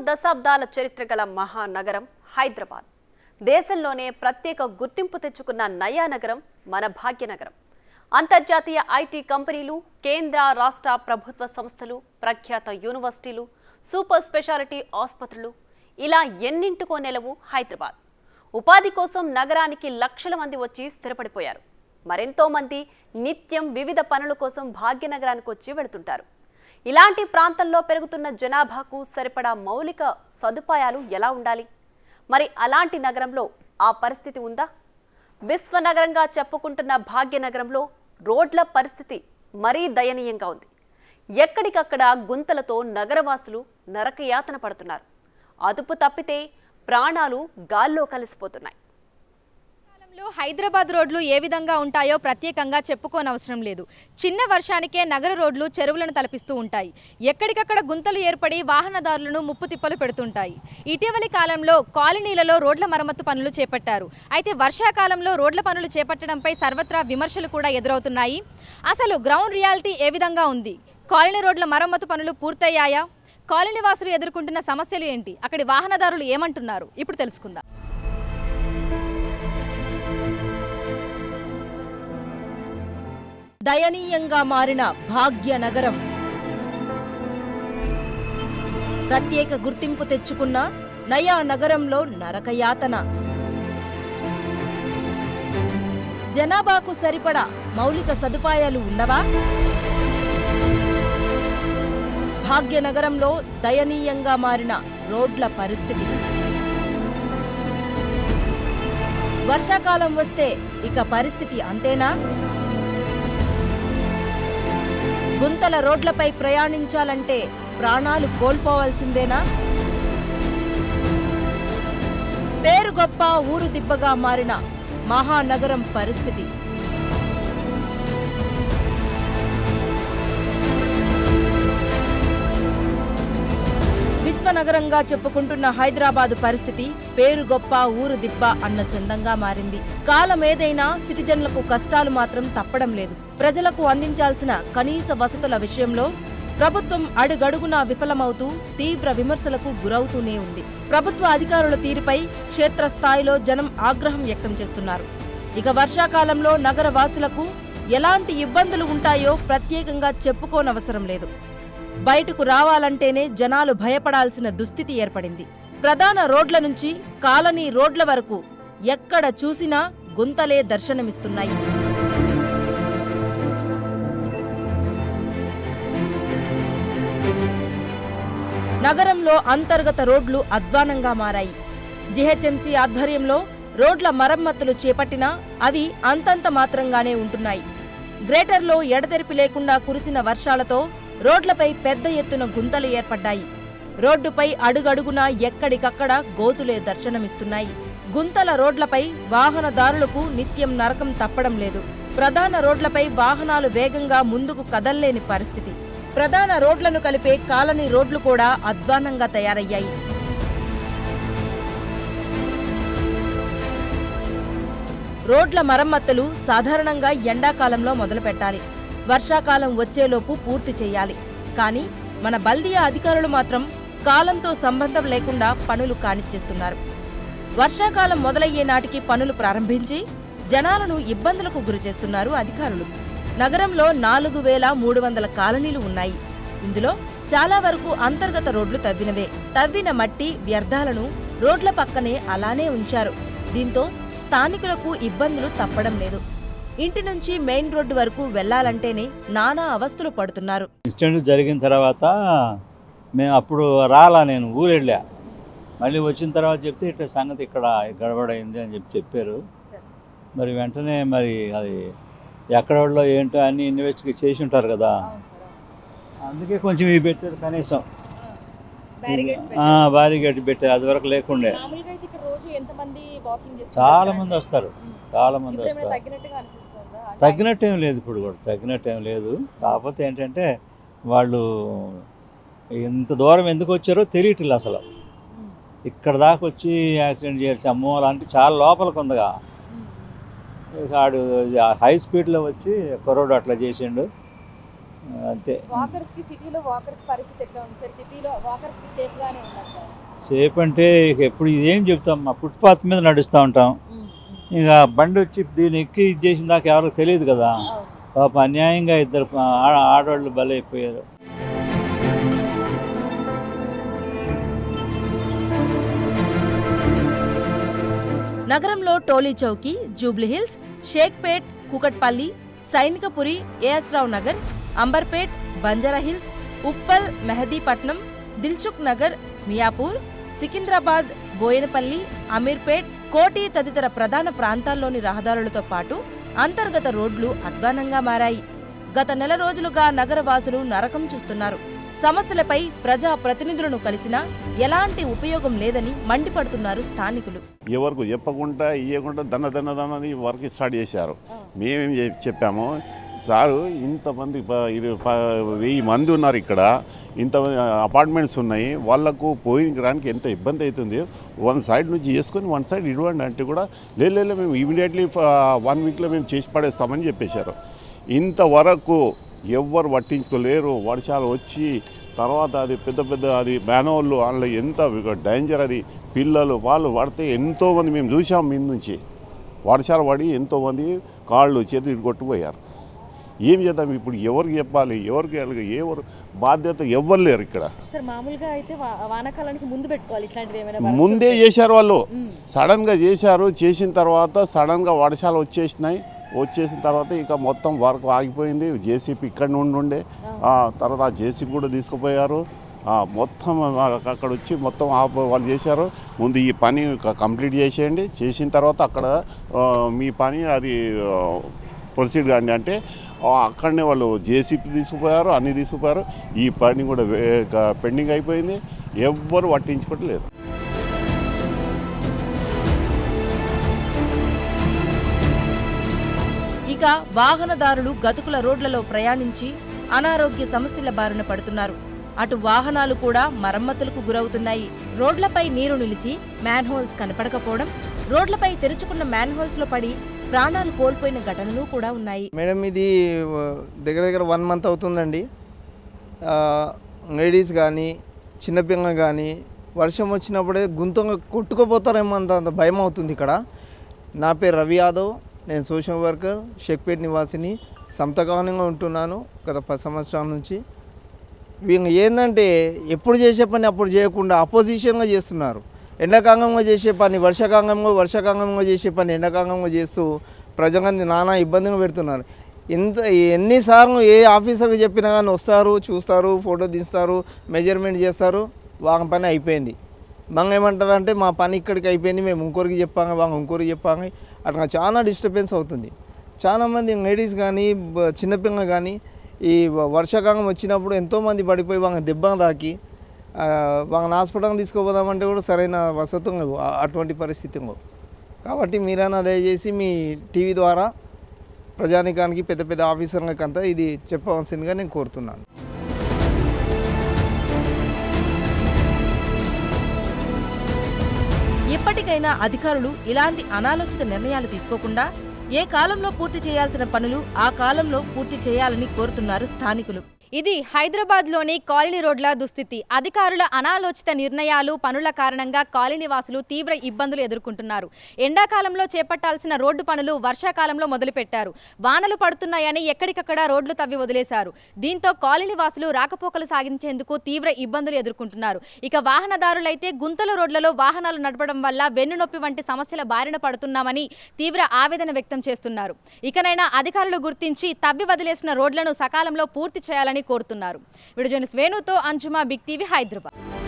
దశాబ్దాల చరిత్ర గల మహానగరం హైదరాబాద్ దేశంలోనే ప్రత్యేక గుర్తింపు తెచ్చుకున్న నయా నగరం మన భాగ్యనగరం అంతర్జాతీయ ఐటీ కంపెనీలు కేంద్ర రాష్ట్ర ప్రభుత్వ సంస్థలు ప్రఖ్యాత యూనివర్సిటీలు సూపర్ స్పెషాలిటీ ఆసుపత్రులు ఇలా ఎన్నింటికో నెలవు హైదరాబాద్ ఉపాధి కోసం నగరానికి లక్షల మంది వచ్చి స్థిరపడిపోయారు మరెంతో మంది నిత్యం వివిధ పనుల కోసం భాగ్యనగరానికి వచ్చి వెళుతుంటారు ఇలాంటి ప్రాంతంలో పెరుగుతున్న జనాభాకు సరిపడా మౌలిక సదుపాయాలు ఎలా ఉండాలి మరి అలాంటి నగరంలో ఆ పరిస్థితి ఉందా విశ్వనగరంగా చెప్పుకుంటున్న భాగ్యనగరంలో రోడ్ల పరిస్థితి మరీ దయనీయంగా ఉంది ఎక్కడికక్కడ గుంతలతో నగరవాసులు నరకయాతన పడుతున్నారు అదుపు తప్పితే ప్రాణాలు గాల్లో కలిసిపోతున్నాయి కాలంలో హైదరాబాద్ రోడ్లు ఏ విధంగా ఉంటాయో ప్రత్యేకంగా చెప్పుకోనవసరం లేదు చిన్న వర్షానికే నగర రోడ్లు చెరువులను తలపిస్తూ ఉంటాయి ఎక్కడికక్కడ గుంతలు ఏర్పడి వాహనదారులను ముప్పు తిప్పలు పెడుతుంటాయి ఇటీవలి కాలంలో కాలనీలలో రోడ్ల మరమ్మతు పనులు చేపట్టారు అయితే వర్షాకాలంలో రోడ్ల పనులు చేపట్టడంపై సర్వత్రా విమర్శలు కూడా ఎదురవుతున్నాయి అసలు గ్రౌండ్ రియాలిటీ ఏ విధంగా ఉంది కాలనీ రోడ్ల మరమ్మతు పనులు పూర్తయ్యాయా కాలనీ వాసులు ఎదుర్కొంటున్న సమస్యలు ఏంటి అక్కడి వాహనదారులు ఏమంటున్నారు ఇప్పుడు తెలుసుకుందాం దయనీయంగా మారిన భాగ్యనగరం ప్రత్యేక గుర్తింపు తెచ్చుకున్న నయా నగరంలో నరకయాతన జనాభాకు సరిపడా మౌలిక సదుపాయాలు ఉన్నవా భాగ్యనగరంలో దయనీయంగా మారిన రోడ్ల పరిస్థితి వర్షాకాలం వస్తే ఇక పరిస్థితి అంతేనా గుంతల రోడ్లపై ప్రయాణించాలంటే ప్రాణాలు కోల్పోవాల్సిందేనా పేరు గొప్ప ఊరు దిబ్బగా మారిన మహానగరం పరిస్థితి విశ్వనగరంగా చెప్పుకుంటున్న హైదరాబాదు పరిస్థితి పేరు గొప్ప ఊరు దిబ్బ అన్న చందంగా మారింది కాలం ఏదైనా సిటిజన్లకు కష్టాలు మాత్రం తప్పడం లేదు ప్రజలకు అందించాల్సిన కనీస వసతుల విషయంలో ప్రభుత్వం అడుగడుగునా విఫలమవుతూ తీవ్ర విమర్శలకు గురవుతూనే ఉంది ప్రభుత్వ అధికారుల తీరుపై క్షేత్రస్థాయిలో జనం ఆగ్రహం వ్యక్తం చేస్తున్నారు ఇక వర్షాకాలంలో నగర వాసులకు ఎలాంటి ఇబ్బందులు ఉంటాయో ప్రత్యేకంగా చెప్పుకోనవసరం లేదు బయటకు రావాలంటేనే జనాలు భయపడాల్సిన దుస్థితి ఏర్పడింది ప్రధాన రోడ్ల నుంచి కాలనీ రోడ్ల వరకు ఎక్కడ చూసినా గుంతలే దర్శనమిస్తున్నాయి నగరంలో అంతర్గత రోడ్లు అధ్వానంగా మారాయి జిహెచ్ఎంసీ ఆధ్వర్యంలో రోడ్ల మరమ్మతులు చేపట్టినా అవి అంతంత మాత్రంగానే ఉంటున్నాయి గ్రేటర్లో ఎడతెరిపి లేకుండా కురిసిన వర్షాలతో రోడ్లపై పెద్ద ఎత్తున గుంతలు ఏర్పడ్డాయి రోడ్డుపై అడుగడుగునా ఎక్కడికక్కడ గోతులే దర్శనమిస్తున్నాయి గుంతల రోడ్లపై వాహనదారులకు నిత్యం నరకం తప్పడం లేదు ప్రధాన రోడ్లపై వాహనాలు వేగంగా ముందుకు కదల్లేని పరిస్థితి ప్రధాన రోడ్లను కలిపే కాలనీ రోడ్లు కూడా అధ్వానంగా తయారయ్యాయి రోడ్ల మరమ్మతులు సాధారణంగా ఎండాకాలంలో మొదలు పెట్టాలి వర్షాకాలం వచ్చేలోపు పూర్తి చేయాలి కానీ మన బల్దియా అధికారులు మాత్రం కాలంతో సంబంధం లేకుండా పనులు కానిచ్చేస్తున్నారు వర్షాకాలం మొదలయ్యే నాటికి పనులు ప్రారంభించి జనాలను ఇబ్బందులకు గురిచేస్తున్నారు అధికారులు నగరంలో నాలుగు వేల మూడు వందల కాలనీలు ఉన్నాయి ఇందులో చాలా వరకు అంతర్గత రోడ్లు తవ్వినవే తవ్విన మట్టి వ్యర్థాలను రోడ్ల పక్కనే అలానే ఉంచారు దీంతో స్థానికులకు ఇబ్బందులు తప్పడం లేదు ఇంటి నుంచి మెయిన్ రోడ్డు వరకు వెళ్లాలంటేనే నానా అవస్థలు పడుతున్నారు ఇన్సిడెంట్ జరిగిన తర్వాత మేము అప్పుడు రాలా నేను ఊరు వెళ్ళా మళ్ళీ వచ్చిన తర్వాత చెప్తే ఇట్లా సంగతి ఇక్కడ గడబడైంది అని చెప్పి చెప్పారు మరి వెంటనే మరి అది ఎక్కడ వాళ్ళో ఏంటో అన్ని ఇన్వెస్టిగేట్ చేసి ఉంటారు కదా అందుకే కొంచెం ఇవి పెట్టారు కనీసం బారిగేట్ పెట్టారు అది వరకు లేకుండే మామూలుగా అయితే ఇక్కడ రోజు ఎంతమంది వాకింగ్ చేస్తారు చాలా మంది వస్తారు చాలా మంది ఇప్పుడు ఏమైనా వస్తారు తగ్గినట్టుగా అనిపిస్తుందా తగ్గినట్టేం లేదు ఇప్పుడు కూడా తగ్గినట్టేం లేదు కాకపోతే ఏంటంటే వాళ్ళు ఇంత దూరం ఎందుకు వచ్చారో తెలియట్లేదు అసలు ఉమ్, ఇక్కడ దాకా వచ్చి యాక్సిడెంట్ చేయాల్సి అమ్మో అలాంటి చాలా లోపలికి ఉందిగా ఉమ్. ఇక ఆడు హై స్పీడ్లో వచ్చి కుర్రోడు అట్లా చేసిండు అంతే వాకర్స్ కి సిటీలో వాకర్స్ పరిస్థితి ఎట్లా ఉంది సార్ సిటీలో వాకర్స్ కి సేఫ్ గానే ఉందంటారు సేఫ్ అంటే ఇక ఎప్పుడు ఇదేం చెప్తాం మా ఫుట్పాత్ మీద నడుస్తూ ఉంటాం ఇక బండి వచ్చి దీన్ని ఎక్కి ఇది చేసిన దాకా ఎవరికి తెలియదు కదా పాప అన్యాయంగా ఇద్దరు ఆ- ఆడవాళ్ళు బలైపోయారు నగరంలో టోలీ చౌకీ జూబ్లీహిల్స్ షేక్పేట్ కుకట్పల్లి సైనికపురి ఏఎస్ రావు నగర్ అంబర్పేట్ బంజారాహిల్స్ ఉప్పల్ మెహదీపట్నం దిల్సుఖ్ నగర్ మియాపూర్ సికింద్రాబాద్ బోయనపల్లి అమీర్పేట్ కోటి తదితర ప్రధాన ప్రాంతాల్లోని రహదారులతో పాటు అంతర్గత రోడ్లు అధ్వానంగా మారాయి గత నెల రోజులుగా నగరవాసులు నరకం చూస్తున్నారు సమస్యలపై ప్రజా ప్రతినిధులను కలిసినా ఎలాంటి ఉపయోగం లేదని మండిపడుతున్నారు స్థానికులు ఎవరికి చెప్పకుండా ఇవ్వకుండా దన్న దన్న దన్న అని వర్క్ స్టార్ట్ చేశారు మేమేం చెప్- చెప్పాము సారు ఇంతమంది ప- ఇరు- ప- వెయ్యి మంది ఉన్నారు ఇక్కడ ఇంత అపార్ట్మెంట్స్ ఉన్నాయి వాళ్ళకు పోయిన రానికి ఎంత ఇబ్బంది అవుతుంది వన్ సైడ్ నుంచి చేసుకొని వన్ సైడ్ ఇవ్వండి అంటే కూడా లేదు లేదు మేము ఇమీడియట్లీ వన్ వీక్లో మేము చేసి పడేస్తామని చెప్పేశారు ఇంతవరకు ఎవ్వరు పట్టించుకోలేరు వర్షాలు వచ్చి తర్వాత అది పెద్ద పెద్ద అది మ్యానోళ్ళు అందులో ఎంత డేంజర్ అది పిల్లలు వాళ్ళు పడితే ఎంతోమంది మేము చూసాం మీద నుంచి వర్షాలు పడి ఎంతోమంది కాళ్ళు చేతులు కొట్టుపోయారు ఏం చేద్దాం ఇప్పుడు ఎవరికి చెప్పాలి ఎవరికి వెళ్ళాలి? ఎవరు బాధ్యత ఎవ్వరు లేరు ఇక్కడ సార్ మామూలుగా అయితే వా- వానాకాలానికి ముందు పెట్టుకోవాలి ఇట్లాంటివి ఏమైనా ముందే చేశారు వాళ్ళు సడన్గా చేశారు చేసిన తర్వాత సడన్గా వర్షాలు వచ్చేసినాయి వచ్చేసిన తర్వాత ఇక మొత్తం వర్క్ ఆగిపోయింది జేసీపీ ఇక్కడ నుండి ఉండే ఆ, తర్వాత ఆ జేసీపీ కూడా తీసుకుపోయారు ఆ, మొత్తం అక్కడ వచ్చి మొత్తం ఆప వాళ్ళు చేశారు ముందు ఈ పని క- కంప్లీట్ చేసేయండి చేసిన తర్వాత అక్కడ ఆ, మీ పని అది ప్రొసీడ్ కాండి అంటే ఆ, అక్కడనే వాళ్ళు జేసీపీ తీసుకుపోయారు అన్నీ తీసుకుపోయారు ఈ పని కూడా వే- క- పెండింగ్ అయిపోయింది ఎవ్వరు పట్టించుకోవట్లేదు ఇక వాహనదారులు గతుకుల రోడ్లలో ప్రయాణించి అనారోగ్య సమస్యల బారిన పడుతున్నారు అటు వాహనాలు కూడా మరమ్మతులకు గురవుతున్నాయి రోడ్లపై నీరు నిలిచి మ్యాన్హోల్స్ కనపడకపోవడం రోడ్లపై తెరుచుకున్న మ్యాన్హోల్స్ లో పడి ప్రాణాలు కోల్పోయిన ఘటనలు కూడా ఉన్నాయి మేడం ఇది ఆ, దగ్గర దగ్గర వన్ మంత్ అవుతుందండి ఆ, లేడీస్ కానీ చిన్నపిల్ల కానీ వర్షం వచ్చినప్పుడే గుంతంగా కొట్టుకుపోతారేమో అంత అంత భయం అవుతుంది ఇక్కడ నా పేరు రవి యాదవ్ నేను సోషల్ వర్కర్ షేక్పేట్ నివాసిని సమతకాలంగా ఉంటున్నాను గత పది సంవత్సరాల నుంచి వీళ్ళు ఏంటంటే ఎప్పుడు చేసే పని అప్పుడు చేయకుండా అపోజిషన్గా చేస్తున్నారు ఎండాకాలంలో చేసే పని వర్షాకాలంలో వర్షాకాలంలో చేసే పని ఎండాకాలంలో చేస్తూ ప్రజలని నానా ఇబ్బందిగా పెడుతున్నారు ఇంత ఎన్నిసార్లు ఏ ఆఫీసర్కి చెప్పినా కానీ వస్తారు చూస్తారు ఫోటో తీస్తారు మెజర్మెంట్ చేస్తారు వాళ్ళ పని అయిపోయింది మనం ఏమంటారంటే మా పని ఇక్కడికి అయిపోయింది మేము ఇంకోరికి చెప్పాము వాళ్ళు ఇంకోరికి చెప్పాము అట్లా చాలా డిస్టర్బెన్స్ అవుతుంది చాలామంది లేడీస్ కానీ బ- చిన్నపిల్లలు కానీ ఈ వ- వర్షాకాలం వచ్చినప్పుడు ఎంతోమంది పడిపోయి వాళ్ళ దెబ్బ తాకి ఆ, వాళ్ళని హాస్పిటల్కి తీసుకుపోదామంటే కూడా సరైన వసతులు లేవు ఆ- అటువంటి పరిస్థితిలో కాబట్టి మీరైనా దయచేసి మీ టీవీ ద్వారా ప్రజానికానికి పెద్ద పెద్ద ఆఫీసర్లకంతా ఇది చెప్పవలసిందిగా నేను కోరుతున్నాను ఇప్పటికైనా అధికారులు ఇలాంటి అనాలోచిత నిర్ణయాలు తీసుకోకుండా ఏ కాలంలో పూర్తి చేయాల్సిన పనులు ఆ కాలంలో పూర్తి చేయాలని కోరుతున్నారు స్థానికులు ఇది హైదరాబాద్లోని కాలనీ రోడ్ల దుస్థితి అధికారుల అనాలోచిత నిర్ణయాలు పనుల కారణంగా కాలనీ వాసులు తీవ్ర ఇబ్బందులు ఎదుర్కొంటున్నారు ఎండాకాలంలో చేపట్టాల్సిన రోడ్డు పనులు వర్షాకాలంలో మొదలుపెట్టారు వానలు పడుతున్నాయని ఎక్కడికక్కడ రోడ్లు తవ్వి వదిలేశారు దీంతో కాలనీ వాసులు రాకపోకలు సాగించేందుకు తీవ్ర ఇబ్బందులు ఎదుర్కొంటున్నారు ఇక వాహనదారులైతే గుంతల రోడ్లలో వాహనాలు నడపడం వల్ల వెన్నునొప్పి వంటి సమస్యల బారిన పడుతున్నామని తీవ్ర ఆవేదన వ్యక్తం చేస్తున్నారు ఇకనైనా అధికారులు గుర్తించి తవ్వి వదిలేసిన రోడ్లను సకాలంలో పూర్తి చేయాలని కోరుతున్నారు విడుజోనిస్ వేణుతో అంజుమా బిగ్ టీవీ హైదరాబాద్